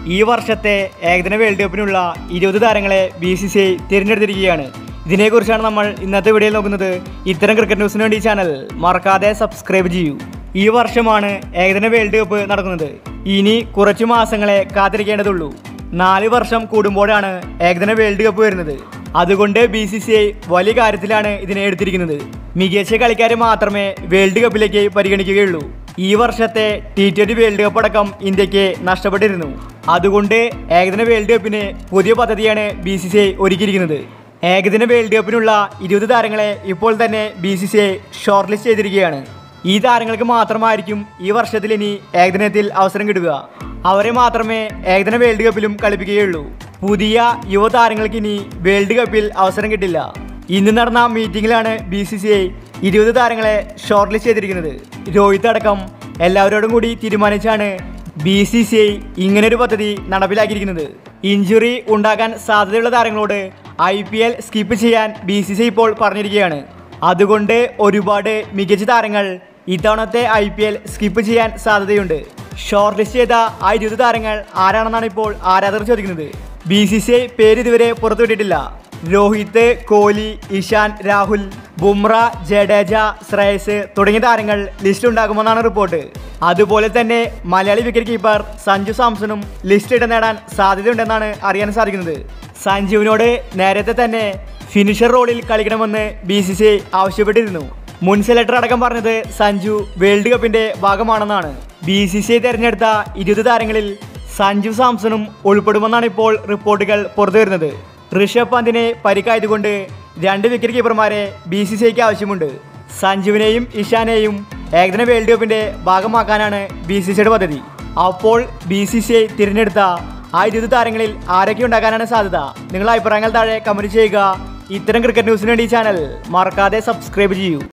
ഈ വർഷത്തെ ഏകദിന വേൾഡ് കപ്പിനുള്ള ഇരുപത് താരങ്ങളെ ബി സി സി ഐ തിരഞ്ഞെടുത്തിരിക്കുകയാണ് ഇതിനെക്കുറിച്ചാണ് നമ്മൾ ഇന്നത്തെ വീഡിയോയിൽ നോക്കുന്നത് ഇത്തരം ക്രിക്കറ്റ് ന്യൂസിന് വേണ്ടി ഈ ചാനൽ മറക്കാതെ സബ്സ്ക്രൈബ് ചെയ്യൂ ഈ വർഷമാണ് ഏകദിന വേൾഡ് കപ്പ് നടക്കുന്നത് ഇനി കുറച്ചു മാസങ്ങളെ കാത്തിരിക്കേണ്ടതുള്ളൂ നാല് വർഷം കൂടുമ്പോഴാണ് ഏകദിന വേൾഡ് കപ്പ് വരുന്നത് അതുകൊണ്ട് ബി സി സി ഐ വലിയ കാര്യത്തിലാണ് ഇതിനെ എടുത്തിരിക്കുന്നത് മികച്ച കളിക്കാരെ മാത്രമേ വേൾഡ് കപ്പിലേക്ക് പരിഗണിക്കുകയുള്ളൂ ഈ വർഷത്തെ ടി ട്വന്റി വേൾഡ് കപ്പ് അടക്കം ഇന്ത്യക്ക് നഷ്ടപ്പെട്ടിരുന്നു അതുകൊണ്ട് ഏകദിന വേൾഡ് കപ്പിന് പുതിയ പദ്ധതിയാണ് ബി സി സി ഐ ഒരുക്കിയിരിക്കുന്നത് ഏകദിന വേൾഡ് കപ്പിനുള്ള ഇരുപത് താരങ്ങളെ ഇപ്പോൾ തന്നെ B C C I short list ചെയ്തിരിക്കുകയാണ് ഈ താരങ്ങൾക്ക് മാത്രമായിരിക്കും ഈ വർഷത്തിൽ ഇനി ഏകദിനത്തിൽ അവസരം കിട്ടുക അവരെ മാത്രമേ ഏകദിന വേൾഡ് കപ്പിലും കളിപ്പിക്കുകയുള്ളൂ പുതിയ യുവതാരങ്ങൾക്ക് ഇനി വേൾഡ് കപ്പിൽ അവസരം കിട്ടില്ല ഇന്ന് നടന്ന മീറ്റിംഗിലാണ് ബി സി സി ഐ ഇരുപത് താരങ്ങളെ ഷോർട്ട് ലിസ്റ്റ് ചെയ്തിരിക്കുന്നത് രോഹിത് അടക്കം എല്ലാവരോടും കൂടി തീരുമാനിച്ചാണ് ബി സി സി ഐ ഇങ്ങനൊരു പദ്ധതി നടപ്പിലാക്കിയിരിക്കുന്നത് ഇഞ്ചുറി ഉണ്ടാകാൻ സാധ്യതയുള്ള താരങ്ങളോട് ഐ പി എൽ സ്കിപ്പ് ചെയ്യാൻ ബി സി സി ഐ ഇപ്പോൾ പറഞ്ഞിരിക്കുകയാണ് അതുകൊണ്ട് ഒരുപാട് മികച്ച താരങ്ങൾ ഇത്തവണത്തെ ഐ പി എൽ സ്കിപ്പ് ചെയ്യാൻ സാധ്യതയുണ്ട് ഷോർട്ട് ലിസ്റ്റ് ചെയ്ത ആ ഇരുപത് താരങ്ങൾ ആരാണെന്നാണ് ഇപ്പോൾ ആരാധകർ ചോദിക്കുന്നത് ബി സി സി ഐ പേര് ഇതുവരെ പുറത്തുവിട്ടിട്ടില്ല രോഹിത് കോഹ്ലി ഇഷാൻ രാഹുൽ ബുംറ ജഡേജ ശ്രേയസ് തുടങ്ങിയ താരങ്ങൾ ലിസ്റ്റിലുണ്ടാകുമെന്നാണ് റിപ്പോർട്ട് അതുപോലെ തന്നെ മലയാളി വിക്കറ്റ് കീപ്പർ സഞ്ജു സാംസണും ലിസ്റ്റ് ഇടം നേടാൻ സാധ്യതയുണ്ടെന്നാണ് അറിയാൻ സാധിക്കുന്നത് സഞ്ജുവിനോട് നേരത്തെ തന്നെ ഫിനിഷർ റോളിൽ കളിക്കണമെന്ന് ബി സി സി ഐ ആവശ്യപ്പെട്ടിരുന്നു മുൻ സെലക്ടർ അടക്കം പറഞ്ഞത് സഞ്ജു വേൾഡ് കപ്പിന്റെ ഭാഗമാണെന്നാണ് ബി സി സി ഐ തെരഞ്ഞെടുത്ത ഇരുപത് താരങ്ങളിൽ സഞ്ജു സാംസണും ഉൾപ്പെടുമെന്നാണ് ഇപ്പോൾ റിപ്പോർട്ടുകൾ പുറത്തുവരുന്നത് ഋഷഭ് പന്തിനെ പരിക്കായതുകൊണ്ട് രണ്ട് വിക്കറ്റ് കീപ്പർമാരെ ബി സി സി ഐക്ക് ആവശ്യമുണ്ട് സഞ്ജുവിനെയും ഇഷാനെയും ഏകദിന വേൾഡ് കപ്പിന്റെ ഭാഗമാക്കാനാണ് ബി സി സിയുടെ പദ്ധതി അപ്പോൾ ബി സി സി ഐ തിരഞ്ഞെടുത്ത ആ ഇരുപത് താരങ്ങളിൽ ആരൊക്കെ ഉണ്ടാകാനാണ് സാധ്യത നിങ്ങളുടെ അഭിപ്രായങ്ങൾ താഴെ കമന്റ് ചെയ്യുക ഇത്തരം ക്രിക്കറ്റ് ന്യൂസിന് വേണ്ടി ഈ ചാനൽ മറക്കാതെ സബ്സ്ക്രൈബ് ചെയ്യൂ